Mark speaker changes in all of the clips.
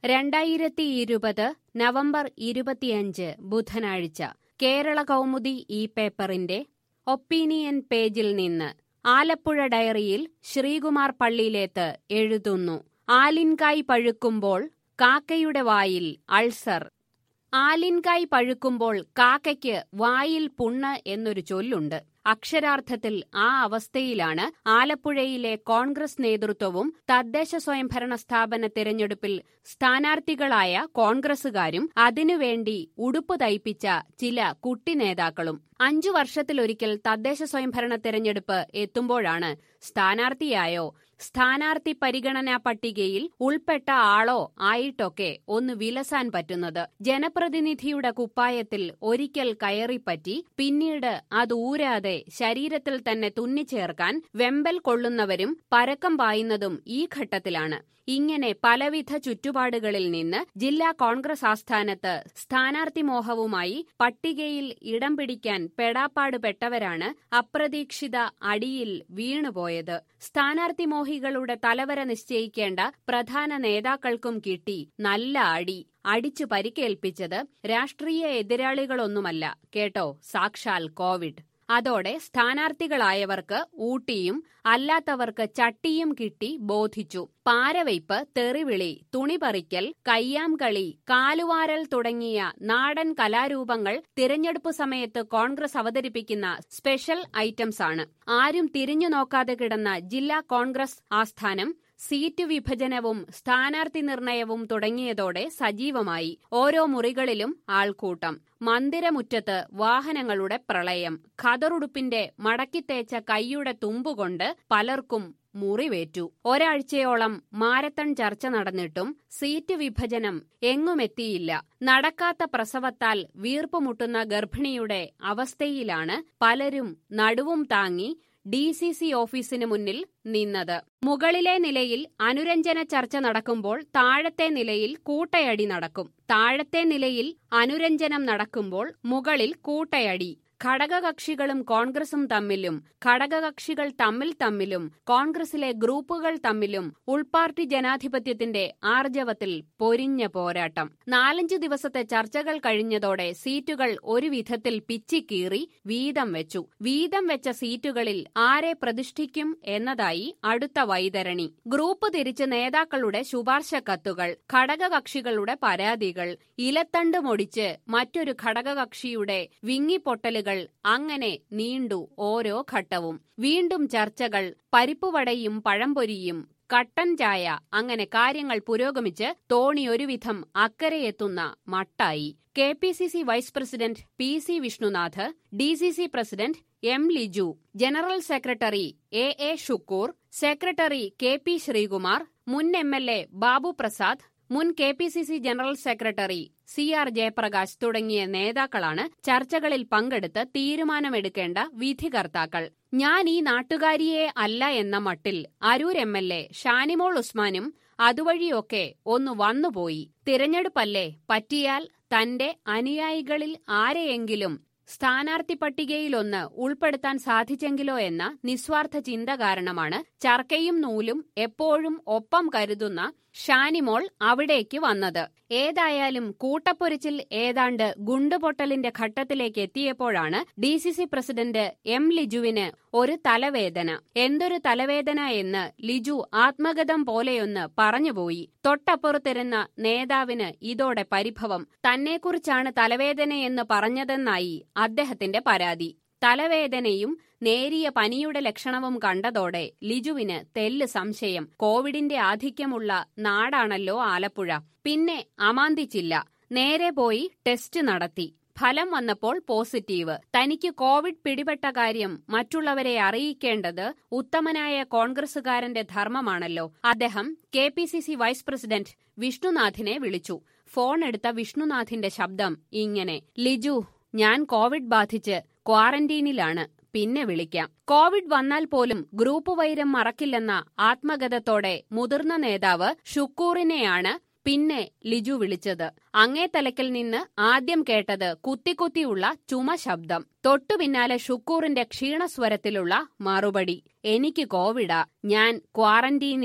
Speaker 1: രണ്ടായിരത്തി ഇരുപത് നവംബർ ഇരുപത്തിയഞ്ച് ബുധനാഴ്ച കേരള കൗമുദി ഈ പേപ്പറിന്റെ ഒപ്പീനിയൻ പേജിൽ നിന്ന് ആലപ്പുഴ ഡയറിയിൽ ശ്രീകുമാർ പള്ളിയിലേത്ത് എഴുതുന്നു ആലിൻകായ് പഴുക്കുമ്പോൾ കാക്കയുടെ വായിൽ അൾസർ ആലിൻകായ് പഴുക്കുമ്പോൾ കാക്കയ്ക്ക് വായിൽ പുണ്ണ് എന്നൊരു ചൊല്ലുണ്ട് അക്ഷരാർത്ഥത്തിൽ ആ അവസ്ഥയിലാണ് ആലപ്പുഴയിലെ കോൺഗ്രസ് നേതൃത്വവും തദ്ദേശ സ്വയംഭരണ സ്ഥാപന തിരഞ്ഞെടുപ്പിൽ സ്ഥാനാർത്ഥികളായ കോൺഗ്രസുകാരും അതിനുവേണ്ടി ഉടുപ്പ് തയ്പ്പിച്ച ചില കുട്ടി നേതാക്കളും അഞ്ചു വർഷത്തിലൊരിക്കൽ തദ്ദേശ സ്വയംഭരണ തിരഞ്ഞെടുപ്പ് എത്തുമ്പോഴാണ് സ്ഥാനാർത്ഥിയായോ സ്ഥാനാർത്ഥി പരിഗണനാ പട്ടികയിൽ ഉൾപ്പെട്ട ആളോ ആയിട്ടൊക്കെ ഒന്ന് വിലസാൻ പറ്റുന്നത് ജനപ്രതിനിധിയുടെ കുപ്പായത്തിൽ ഒരിക്കൽ കയറിപ്പറ്റി പിന്നീട് അത് ഊരാതെ ശരീരത്തിൽ തന്നെ തുന്നിച്ചേർക്കാൻ വെമ്പൽ കൊള്ളുന്നവരും പരക്കം പായുന്നതും ഈ ഘട്ടത്തിലാണ് ഇങ്ങനെ പലവിധ ചുറ്റുപാടുകളിൽ നിന്ന് ജില്ലാ കോൺഗ്രസ് ആസ്ഥാനത്ത് സ്ഥാനാർത്ഥി മോഹവുമായി പട്ടികയിൽ ഇടം പിടിക്കാൻ പെടാപ്പാട് പെട്ടവരാണ് അപ്രതീക്ഷിത അടിയിൽ വീണുപോയത് സ്ഥാനാർത്ഥി മോഹികളുടെ തലവര നിശ്ചയിക്കേണ്ട പ്രധാന നേതാക്കൾക്കും കിട്ടി നല്ല അടി അടിച്ചു പരിക്കേൽപ്പിച്ചത് രാഷ്ട്രീയ എതിരാളികളൊന്നുമല്ല കേട്ടോ സാക്ഷാൽ കോവിഡ് അതോടെ സ്ഥാനാർത്ഥികളായവർക്ക് ഊട്ടിയും അല്ലാത്തവർക്ക് ചട്ടിയും കിട്ടി ബോധിച്ചു പാരവയ്പ് തെറിവിളി തുണിപറിക്കൽ കയ്യാംകളി കാലുവാരൽ തുടങ്ങിയ നാടൻ കലാരൂപങ്ങൾ തിരഞ്ഞെടുപ്പ് സമയത്ത് കോൺഗ്രസ് അവതരിപ്പിക്കുന്ന സ്പെഷ്യൽ ഐറ്റംസ് ആണ് ആരും തിരിഞ്ഞു നോക്കാതെ കിടന്ന ജില്ലാ കോൺഗ്രസ് ആസ്ഥാനം സീറ്റ് വിഭജനവും സ്ഥാനാർത്ഥി നിർണയവും തുടങ്ങിയതോടെ സജീവമായി ഓരോ മുറികളിലും ആൾക്കൂട്ടം മന്ദിരമുറ്റത്ത് വാഹനങ്ങളുടെ പ്രളയം ഖദറുടുപ്പിന്റെ മടക്കിത്തേച്ച കൈയുടെ തുമ്പുകൊണ്ട് പലർക്കും മുറിവേറ്റു ഒരാഴ്ചയോളം മാരത്തൺ ചർച്ച നടന്നിട്ടും സീറ്റ് വിഭജനം എങ്ങുമെത്തിയില്ല നടക്കാത്ത പ്രസവത്താൽ വീർപ്പുമുട്ടുന്ന ഗർഭിണിയുടെ അവസ്ഥയിലാണ് പലരും നടുവും താങ്ങി ഡി സി സി ഓഫീസിന് മുന്നിൽ നിന്നത് മുകളിലെ നിലയിൽ അനുരഞ്ജന ചർച്ച നടക്കുമ്പോൾ താഴത്തെ നിലയിൽ കൂട്ടയടി നടക്കും താഴത്തെ നിലയിൽ അനുരഞ്ജനം നടക്കുമ്പോൾ മുകളിൽ കൂട്ടയടി ഘടകകക്ഷികളും കോൺഗ്രസും തമ്മിലും ഘടകകക്ഷികൾ തമ്മിൽ തമ്മിലും കോൺഗ്രസിലെ ഗ്രൂപ്പുകൾ തമ്മിലും ഉൾപാർട്ടി ജനാധിപത്യത്തിന്റെ ആർജവത്തിൽ പൊരിഞ്ഞ പോരാട്ടം നാലഞ്ചു ദിവസത്തെ ചർച്ചകൾ കഴിഞ്ഞതോടെ സീറ്റുകൾ ഒരു വിധത്തിൽ പിച്ചിക്കീറി വീതം വെച്ചു വീതം വെച്ച സീറ്റുകളിൽ ആരെ പ്രതിഷ്ഠിക്കും എന്നതായി അടുത്ത വൈതരണി ഗ്രൂപ്പ് തിരിച്ച് നേതാക്കളുടെ ശുപാർശ കത്തുകൾ ഘടകകക്ഷികളുടെ പരാതികൾ ഇലത്തണ്ട് മൊടിച്ച് മറ്റൊരു ഘടകകക്ഷിയുടെ വിങ്ങിപ്പൊട്ടലുകൾ അങ്ങനെ നീണ്ടു ഓരോ ഘട്ടവും വീണ്ടും ചർച്ചകൾ പരിപ്പുവടയും പഴംപൊരിയും കട്ടൻ ചായ അങ്ങനെ കാര്യങ്ങൾ പുരോഗമിച്ച് തോണി ഒരുവിധം അക്കരയെത്തുന്ന മട്ടായി K P C C vice president P C Vishnunath D C C president M Liju general secretary A A Shukoor secretary K P Sreekumar മുൻ M L A Babu Prasad മുൻ K P C C general secretary C R Jayaprakash തുടങ്ങിയ നേതാക്കളാണ് ചർച്ചകളിൽ പങ്കെടുത്ത് തീരുമാനമെടുക്കേണ്ട വിധികർത്താക്കൾ ഞാൻ ഈ നാട്ടുകാരിയെ അല്ല എന്ന മട്ടിൽ Aroor M L A Shanimol ഉസ്മാനും അതുവഴിയൊക്കെ ഒന്ന് വന്നുപോയി തിരഞ്ഞെടുപ്പല്ലേ പറ്റിയാൽ തന്റെ അനുയായികളിൽ ആരെയെങ്കിലും സ്ഥാനാർത്ഥി പട്ടികയിലൊന്ന് ഉൾപ്പെടുത്താൻ സാധിച്ചെങ്കിലോ എന്ന നിസ്വാർത്ഥ ചിന്ത കാരണമാണ് ചർക്കയും നൂലും എപ്പോഴും ഒപ്പം കരുതുന്ന ഷാനിമോൾ അവിടേക്ക് വന്നത് ഏതായാലും കൂട്ടപ്പൊരിച്ചിൽ ഏതാണ്ട് ഗുണ്ടുപൊട്ടലിന്റെ ഘട്ടത്തിലേക്ക് എത്തിയപ്പോഴാണ് D C C president M ലിജുവിന് ഒരു തലവേദന എന്തൊരു തലവേദന എന്ന് ലിജു ആത്മഗതം പോലെയൊന്ന് പറഞ്ഞുപോയി തൊട്ടപ്പുറത്തിരുന്ന നേതാവിന് ഇതോടെ പരിഭവം തന്നെക്കുറിച്ചാണ് തലവേദനയെന്ന് പറഞ്ഞതെന്നായി അദ്ദേഹത്തിന്റെ പരാതി തലവേദനയും നേരിയ പനിയുടെ ലക്ഷണവും കണ്ടതോടെ ലിജുവിന് തെല്ല് സംശയം കോവിഡിന്റെ ആധിക്യമുള്ള നാടാണല്ലോ ആലപ്പുഴ പിന്നെ അമാന്തിച്ചില്ല നേരെ പോയി ടെസ്റ്റ് നടത്തി ഫലം വന്നപ്പോൾ പോസിറ്റീവ് തനിക്ക് കോവിഡ് പിടിപെട്ട കാര്യം മറ്റുള്ളവരെ അറിയിക്കേണ്ടത് ഉത്തമനായ കോൺഗ്രസുകാരന്റെ ധർമ്മമാണല്ലോ അദ്ദേഹം K P C C vice president വിഷ്ണുനാഥിനെ വിളിച്ചു ഫോൺ എടുത്ത വിഷ്ണുനാഥിന്റെ ശബ്ദം ഇങ്ങനെ ലിജു ഞാൻ കോവിഡ് ബാധിച്ച് ക്വാറന്റീനിലാണ് പിന്നെ വിളിക്കാം കോവിഡ് വന്നാൽ പോലും ഗ്രൂപ്പ് വൈരം മറക്കില്ലെന്ന ആത്മഗതത്തോടെ മുതിർന്ന നേതാവ് ഷുക്കൂറിനെയാണ് പിന്നെ ലിജു വിളിച്ചത് അങ്ങേ തലക്കിൽ നിന്ന് ആദ്യം കേട്ടത് കുത്തിക്കുത്തിയുള്ള ചുമ ശബ്ദം തൊട്ടു പിന്നാലെ ഷുക്കൂറിന്റെ ക്ഷീണസ്വരത്തിലുള്ള മറുപടി എനിക്ക് കോവിഡാ ഞാൻ ക്വാറന്റീനില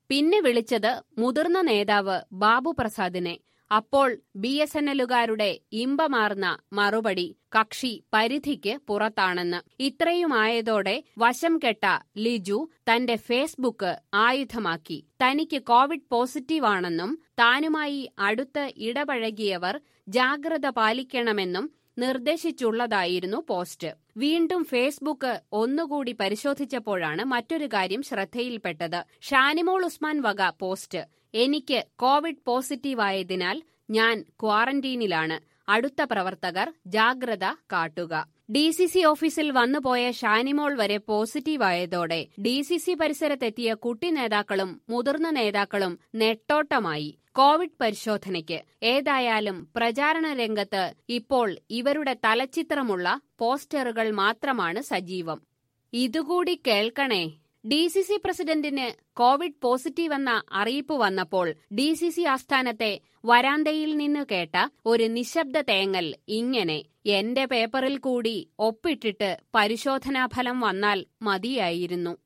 Speaker 1: പിന്നെ വിളിച്ചത് മുതിർന്ന നേതാവ് ബാബു പ്രസാദിനെ അപ്പോൾ ബി എസ് എൻ എല്ലുകാരുടെ ഇമ്പമാർന്ന മറുപടി കക്ഷി പരിധിക്ക് പുറത്താണെന്ന് ഇത്രയുമായതോടെ വശം കെട്ട ലിജു തന്റെ ഫേസ്ബുക്ക് ആയുധമാക്കി തനിക്ക് കോവിഡ് പോസിറ്റീവാണെന്നും താനുമായി അടുത്ത് ഇടപഴകിയവർ ജാഗ്രത പാലിക്കണമെന്നും നിർദ്ദേശിച്ചുള്ളതായിരുന്നു പോസ്റ്റ് വീണ്ടും ഫേസ്ബുക്ക് ഒന്നുകൂടി പരിശോധിച്ചപ്പോഴാണ് മറ്റൊരു കാര്യം ശ്രദ്ധയിൽപ്പെട്ടത് ഷാനിമോൾ ഉസ്മാൻ വക പോസ്റ്റ് എനിക്ക് കോവിഡ് പോസിറ്റീവായതിനാൽ ഞാൻ ക്വാറന്റീനിലാണ് അടുത്ത പ്രവർത്തകർ ജാഗ്രത കാട്ടുക ഡി സി സി ഓഫീസിൽ വന്നുപോയ ഷാനിമോൾ വരെ പോസിറ്റീവായതോടെ ഡി സി സി പരിസരത്തെത്തിയ കുട്ടി നേതാക്കളും മുതിർന്ന നേതാക്കളും നെട്ടോട്ടമായി കോവിഡ് പരിശോധനയ്ക്ക് ഏതായാലും പ്രചാരണ രംഗത്ത് ഇപ്പോൾ ഇവരുടെ തലച്ചിത്രമുള്ള പോസ്റ്ററുകൾ മാത്രമാണ് സജീവം ഇതുകൂടി കേൾക്കണേ ഡി സി സി പ്രസിഡന്റിന് കോവിഡ് പോസിറ്റീവ് എന്ന അറിയിപ്പ് വന്നപ്പോൾ ഡി സി സി ആസ്ഥാനത്തെ വരാന്തയിൽ നിന്ന് കേട്ട ഒരു നിശബ്ദ തേങ്ങൽ ഇങ്ങനെ എന്റെ പേപ്പറിൽ കൂടി ഒപ്പിട്ടിട്ട് പരിശോധനാഫലം വന്നാൽ മതിയായിരുന്നു